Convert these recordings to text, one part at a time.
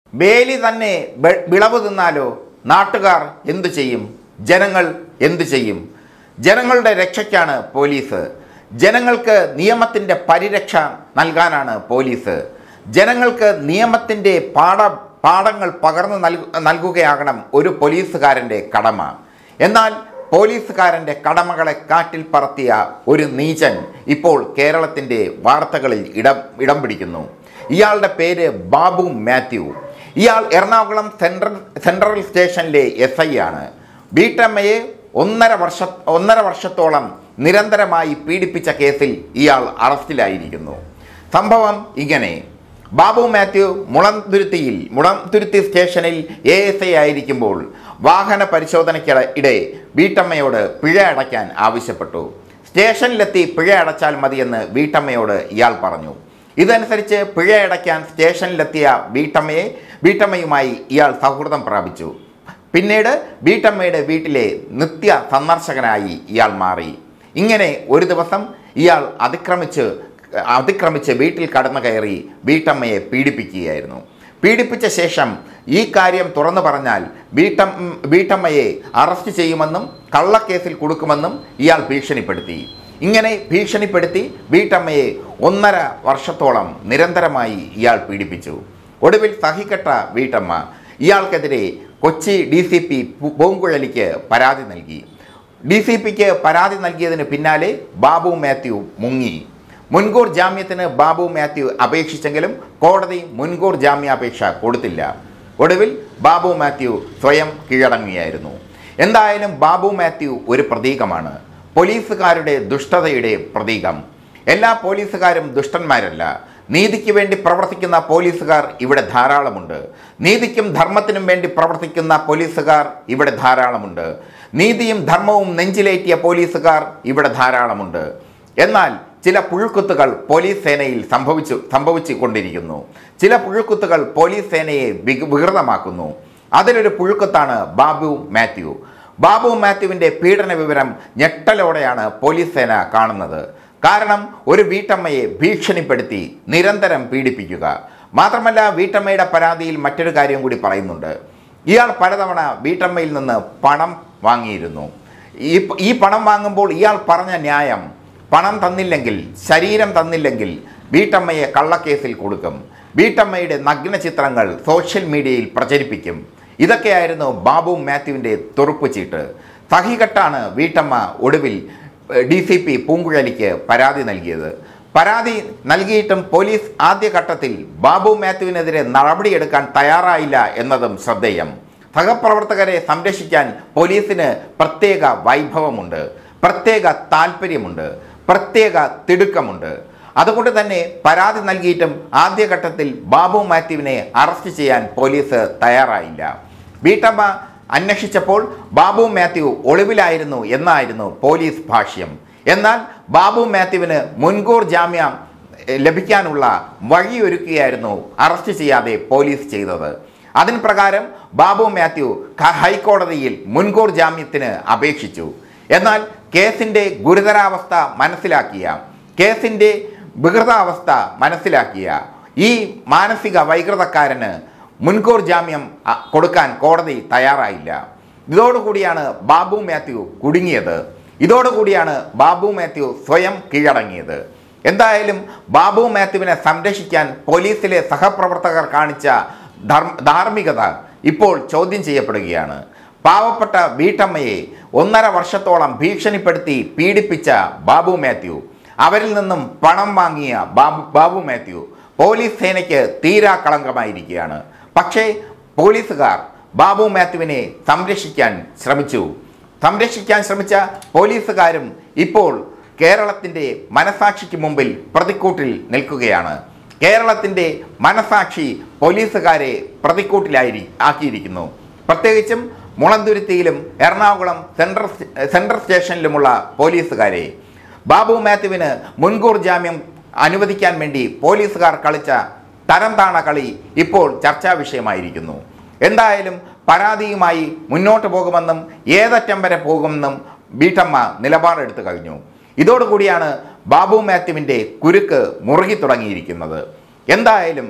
വേലി തന്നെ ബെ- വിളവ് തിന്നാലോ നാട്ടുകാർ എന്തു ചെയ്യും ജനങ്ങൾ എന്തു ചെയ്യും ജനങ്ങളുടെ രക്ഷയ്ക്കാണ് പോലീസ് ജനങ്ങൾക്ക് നിയമത്തിൻ്റെ പരിരക്ഷ നൽകാനാണ് പോലീസ് ജനങ്ങൾക്ക് നിയമത്തിൻ്റെ പാഠ പാഠങ്ങൾ പകർന്നു നൽകു നൽകുകയാകണം ഒരു പോലീസുകാരൻ്റെ കടമ എന്നാൽ പോലീസുകാരൻ്റെ കടമകളെ കാറ്റിൽ പറത്തിയ ഒരു നീചൻ ഇപ്പോൾ കേരളത്തിൻ്റെ വാർത്തകളിൽ ഇടം ഇടം പിടിക്കുന്നു ഇയാളുടെ പേര് ബാബു മാത്യു ഇയാൾ എറണാകുളം സെൻട്രൽ സെൻട്രൽ സ്റ്റേഷനിലെ എസ് ഐ ആണ് വീട്ടമ്മയെ ഒന്നര വർഷ ഒന്നര വർഷത്തോളം നിരന്തരമായി പീഡിപ്പിച്ച കേസിൽ ഇയാൾ അറസ്റ്റിലായിരിക്കുന്നു സംഭവം ഇങ്ങനെ ബാബു മാത്യു മുളന്തുരുത്തിയിൽ മുളന്തുരുത്തി സ്റ്റേഷനിൽ എ എസ് ഐ ആയിരിക്കുമ്പോൾ വാഹന പരിശോധനയ്ക്കിടെ ഇടെ വീട്ടമ്മയോട് പിഴ അടയ്ക്കാൻ ആവശ്യപ്പെട്ടു സ്റ്റേഷനിലെത്തി പിഴ അടച്ചാൽ മതിയെന്ന് വീട്ടമ്മയോട് ഇയാൾ പറഞ്ഞു ഇതനുസരിച്ച് പിഴ അടയ്ക്കാൻ സ്റ്റേഷനിലെത്തിയ വീട്ടമ്മയെ വീട്ടമ്മയുമായി ഇയാൾ സൗഹൃദം പ്രാപിച്ചു പിന്നീട് വീട്ടമ്മയുടെ വീട്ടിലെ നിത്യ സന്ദർശകനായി ഇയാൾ മാറി ഇങ്ങനെ ഒരു ദിവസം ഇയാൾ അതിക്രമിച്ച് അതിക്രമിച്ച് വീട്ടിൽ കടന്നു കയറി വീട്ടമ്മയെ പീഡിപ്പിക്കുകയായിരുന്നു പീഡിപ്പിച്ച ശേഷം ഈ കാര്യം തുറന്നു പറഞ്ഞാൽ വീട്ടം വീട്ടമ്മയെ അറസ്റ്റ് ചെയ്യുമെന്നും കള്ളക്കേസിൽ കൊടുക്കുമെന്നും ഇയാൾ ഭീഷണിപ്പെടുത്തി ഇങ്ങനെ ഭീഷണിപ്പെടുത്തി വീട്ടമ്മയെ ഒന്നര വർഷത്തോളം നിരന്തരമായി ഇയാൾ പീഡിപ്പിച്ചു ഒടുവിൽ സഹിക്കട്ട വീട്ടമ്മ ഇയാൾക്കെതിരെ കൊച്ചി ഡി സി പി പൂങ്കുഴലിക്ക് പരാതി നൽകി ഡി സി പിക്ക് പരാതി നൽകിയതിന് പിന്നാലെ ബാബു മാത്യു മുങ്ങി മുൻകൂർ ജാമ്യത്തിന് ബാബു മാത്യു അപേക്ഷിച്ചെങ്കിലും കോടതി മുൻകൂർ ജാമ്യാപേക്ഷ കൊടുത്തില്ല ഒടുവിൽ ബാബു മാത്യു സ്വയം കീഴടങ്ങുകയായിരുന്നു എന്തായാലും ബാബു മാത്യു ഒരു പ്രതീകമാണ് പോലീസുകാരുടെ ദുഷ്ടതയുടെ പ്രതീകം എല്ലാ പോലീസുകാരും ദുഷ്ടന്മാരല്ല നീതിക്ക് വേണ്ടി പ്രവർത്തിക്കുന്ന പോലീസുകാർ ഇവിടെ ധാരാളമുണ്ട് നീതിക്കും ധർമ്മത്തിനും വേണ്ടി പ്രവർത്തിക്കുന്ന പോലീസുകാർ ഇവിടെ ധാരാളമുണ്ട് നീതിയും ധർമ്മവും നെഞ്ചിലേറ്റിയ പോലീസുകാർ ഇവിടെ ധാരാളമുണ്ട് എന്നാൽ ചില പുഴുക്കുത്തുകൾ പോലീസ് സേനയിൽ സംഭവിച്ചു സംഭവിച്ചു കൊണ്ടിരിക്കുന്നു ചില പുഴുക്കുത്തുകൾ പോലീസ് സേനയെ വിക- വികൃതമാക്കുന്നു അതിലൊരു പുഴുക്കുത്താണ് ബാബു മാത്യു ബാബു മാത്യുവിൻ്റെ പീഡന വിവരം ഞെട്ടലോടെയാണ് പോലീസ് സേന കാണുന്നത് കാരണം ഒരു വീട്ടമ്മയെ ഭീഷണിപ്പെടുത്തി നിരന്തരം പീഡിപ്പിക്കുക മാത്രമല്ല വീട്ടമ്മയുടെ പരാതിയിൽ മറ്റൊരു കാര്യം കൂടി പറയുന്നുണ്ട് ഇയാൾ പലതവണ വീട്ടമ്മയിൽ നിന്ന് പണം വാങ്ങിയിരുന്നു ഈ ഈ പണം വാങ്ങുമ്പോൾ ഇയാൾ പറഞ്ഞ ന്യായം പണം തന്നില്ലെങ്കിൽ ശരീരം തന്നില്ലെങ്കിൽ വീട്ടമ്മയെ കള്ളക്കേസിൽ കൊടുക്കും വീട്ടമ്മയുടെ നഗ്ന ചിത്രങ്ങൾ സോഷ്യൽ മീഡിയയിൽ പ്രചരിപ്പിക്കും ഇതൊക്കെയായിരുന്നു ബാബു മാത്യുവിൻ്റെ തുറുപ്പ് ചീട്ട് സഹികെട്ടാണ് വീട്ടമ്മ ഒടുവിൽ ഡി സി പി പൂങ്കുഴലിക്ക് പരാതി നൽകിയത് പരാതി നൽകിയിട്ടും പോലീസ് ആദ്യഘട്ടത്തിൽ ബാബു മാത്യുവിനെതിരെ നടപടിയെടുക്കാൻ തയ്യാറായില്ല എന്നതും ശ്രദ്ധേയം സഹപ്രവർത്തകരെ സംരക്ഷിക്കാൻ പോലീസിന് പ്രത്യേക വൈഭവമുണ്ട് പ്രത്യേക താല്പര്യമുണ്ട് പ്രത്യേക തിടുക്കമുണ്ട് അതുകൊണ്ട് തന്നെ പരാതി നൽകിയിട്ടും ആദ്യഘട്ടത്തിൽ ബാബു മാത്യുവിനെ അറസ്റ്റ് ചെയ്യാൻ പോലീസ് തയ്യാറായില്ല വീട്ടമ്മ അന്വേഷിച്ചപ്പോൾ ബാബു മാത്യു ഒളിവിലായിരുന്നു എന്നായിരുന്നു പോലീസ് ഭാഷ്യം എന്നാൽ ബാബു മാത്യുവിന് മുൻകൂർ ജാമ്യം എ, ലഭിക്കാനുള്ള വഴിയൊരുക്കുകയായിരുന്നു അറസ്റ്റ് ചെയ്യാതെ പോലീസ് ചെയ്തത് അതിന് പ്രകാരം ബാബു മാത്യു ക- ഹൈക്കോടതിയിൽ മുൻകൂർ ജാമ്യത്തിന് അപേക്ഷിച്ചു എന്നാൽ കേസിൻ്റെ ഗുരുതരാവസ്ഥ മനസ്സിലാക്കിയ കേസിൻ്റെ വികൃതാവസ്ഥ മനസ്സിലാക്കിയ ഈ മാനസിക വൈകൃതക്കാരന് മുൻകൂർ ജാമ്യം അ, കൊടുക്കാൻ കോടതി തയ്യാറായില്ല ഇതോടുകൂടിയാണ് ബാബു മാത്യു കുടുങ്ങിയത് ഇതോടുകൂടിയാണ് ബാബു മാത്യു സ്വയം കീഴടങ്ങിയത് എന്തായാലും ബാബു മാത്യുവിനെ സംരക്ഷിക്കാൻ പോലീസിലെ സഹപ്രവർത്തകർ കാണിച്ച ധർമ്മ ധാർമ്മികത ഇപ്പോൾ ചോദ്യം ചെയ്യപ്പെടുകയാണ് പാവപ്പെട്ട വീട്ടമ്മയെ ഒന്നര വർഷത്തോളം ഭീഷണിപ്പെടുത്തി പീഡിപ്പിച്ച ബാബു മാത്യു അവരിൽ നിന്നും പണം വാങ്ങിയ ബാബു ബാബു മാത്യു പോലീസ് സേനയ്ക്ക് തീരാ കളങ്കമായിരിക്കുകയാണ് പക്ഷേ പോലീസുകാർ ബാബു മാത്യുവിനെ സംരക്ഷിക്കാൻ ശ്രമിച്ചു സംരക്ഷിക്കാൻ ശ്രമിച്ച പോലീസുകാരും ഇപ്പോൾ കേരളത്തിൻ്റെ മനസാക്ഷിക്ക് മുമ്പിൽ പ്രതിക്കൂട്ടിൽ നിൽക്കുകയാണ് കേരളത്തിൻ്റെ മനസാക്ഷി പോലീസുകാരെ പ്രതിക്കൂട്ടിലായി ആക്കിയിരിക്കുന്നു പ്രത്യേകിച്ചും മുളന്തുരുത്തിയിലും എറണാകുളം സെൻട്രൽ സ്റ്റേ- സെൻട്രൽ സ്റ്റേഷനിലുമുള്ള പോലീസുകാരെ ബാബു മാത്യുവിന് മുൻകൂർ ജാമ്യം അനുവദിക്കാൻ വേണ്ടി പോലീസുകാർ കളിച്ച തരം താണ കളി ഇപ്പോൾ ചർച്ചാ വിഷയമായിരിക്കുന്നു എന്തായാലും പരാതിയുമായി മുന്നോട്ട് പോകുമെന്നും ഏതറ്റം വരെ പോകുമെന്നും വീട്ടമ്മ നിലപാടെടുത്തു കഴിഞ്ഞു ഇതോടുകൂടിയാണ് ബാബു മാത്യുവിൻ്റെ കുരുക്ക് മുറുകി തുടങ്ങിയിരിക്കുന്നത് എന്തായാലും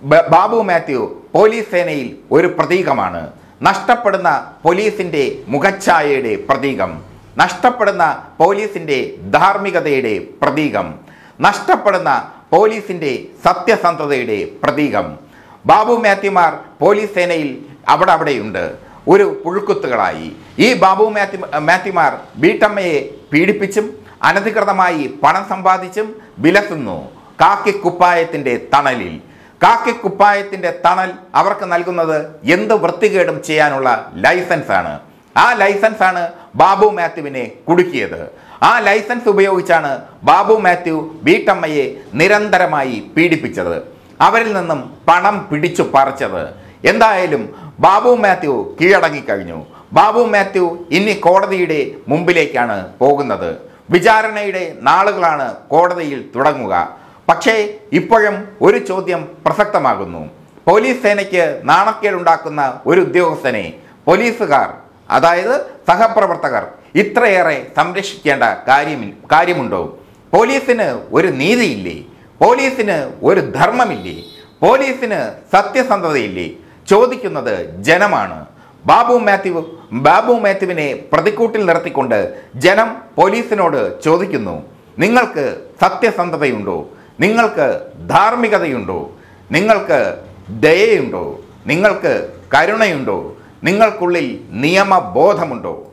ബ- ബാബു മാത്യു പോലീസ് സേനയിൽ ഒരു പ്രതീകമാണ് നഷ്ടപ്പെടുന്ന പോലീസിൻ്റെ മുഖച്ഛായയുടെ പ്രതീകം നഷ്ടപ്പെടുന്ന പോലീസിൻ്റെ ധാർമ്മികതയുടെ പ്രതീകം നഷ്ടപ്പെടുന്ന പോലീസിൻ്റെ സത്യസന്ധതയുടെ പ്രതീകം ബാബു മാത്യുമാർ പോലീസ് സേനയിൽ അവിടെ അവിടെയുണ്ട് ഒരു പുഴുക്കുത്തുകളായി ഈ ബാബു മാത്യു മാത്യുമാർ വീട്ടമ്മയെ പീഡിപ്പിച്ചും അനധികൃതമായി പണം സമ്പാദിച്ചും വിലസുന്നു കാക്കിക്കുപ്പായത്തിൻ്റെ തണലിൽ കാക്കിക്കുപ്പായത്തിൻ്റെ തണൽ അവർക്ക് നൽകുന്നത് എന്ത് വൃത്തികേടും ചെയ്യാനുള്ള ലൈസൻസ് ആണ് ആ ലൈസൻസ് ആണ് ബാബു മാത്യുവിനെ കുടുക്കിയത് ആ ലൈസൻസ് ഉപയോഗിച്ചാണ് ബാബു മാത്യു വീട്ടമ്മയെ നിരന്തരമായി പീഡിപ്പിച്ചത് അവരിൽ നിന്നും പണം പിടിച്ചു പറിച്ചത് എന്തായാലും ബാബു മാത്യു കീഴടങ്ങിക്കഴിഞ്ഞു ബാബു മാത്യു ഇനി കോടതിയുടെ മുമ്പിലേക്കാണ് പോകുന്നത് വിചാരണയുടെ നാളുകളാണ് കോടതിയിൽ തുടങ്ങുക പക്ഷേ ഇപ്പോഴും ഒരു ചോദ്യം പ്രസക്തമാകുന്നു പോലീസ് സേനയ്ക്ക് നാണക്കേടുണ്ടാക്കുന്ന ഒരു ഉദ്യോഗസ്ഥനെ പോലീസുകാർ അതായത് സഹപ്രവർത്തകർ ഇത്രയേറെ സംരക്ഷിക്കേണ്ട കാര്യം കാര്യമുണ്ടോ പോലീസിന് ഒരു നീതിയില്ലേ പോലീസിന് ഒരു ധർമ്മമില്ലേ പോലീസിന് സത്യസന്ധതയില്ലേ ചോദിക്കുന്നത് ജനമാണ് ബാബു മാത്യു ബാബു മാത്യുവിനെ പ്രതിക്കൂട്ടിൽ നിർത്തിക്കൊണ്ട് ജനം പോലീസിനോട് ചോദിക്കുന്നു നിങ്ങൾക്ക് സത്യസന്ധതയുണ്ടോ നിങ്ങൾക്ക് ധാർമ്മികതയുണ്ടോ നിങ്ങൾക്ക് ദയയുണ്ടോ നിങ്ങൾക്ക് കരുണയുണ്ടോ നിങ്ങൾക്കുള്ളിൽ നിയമബോധമുണ്ടോ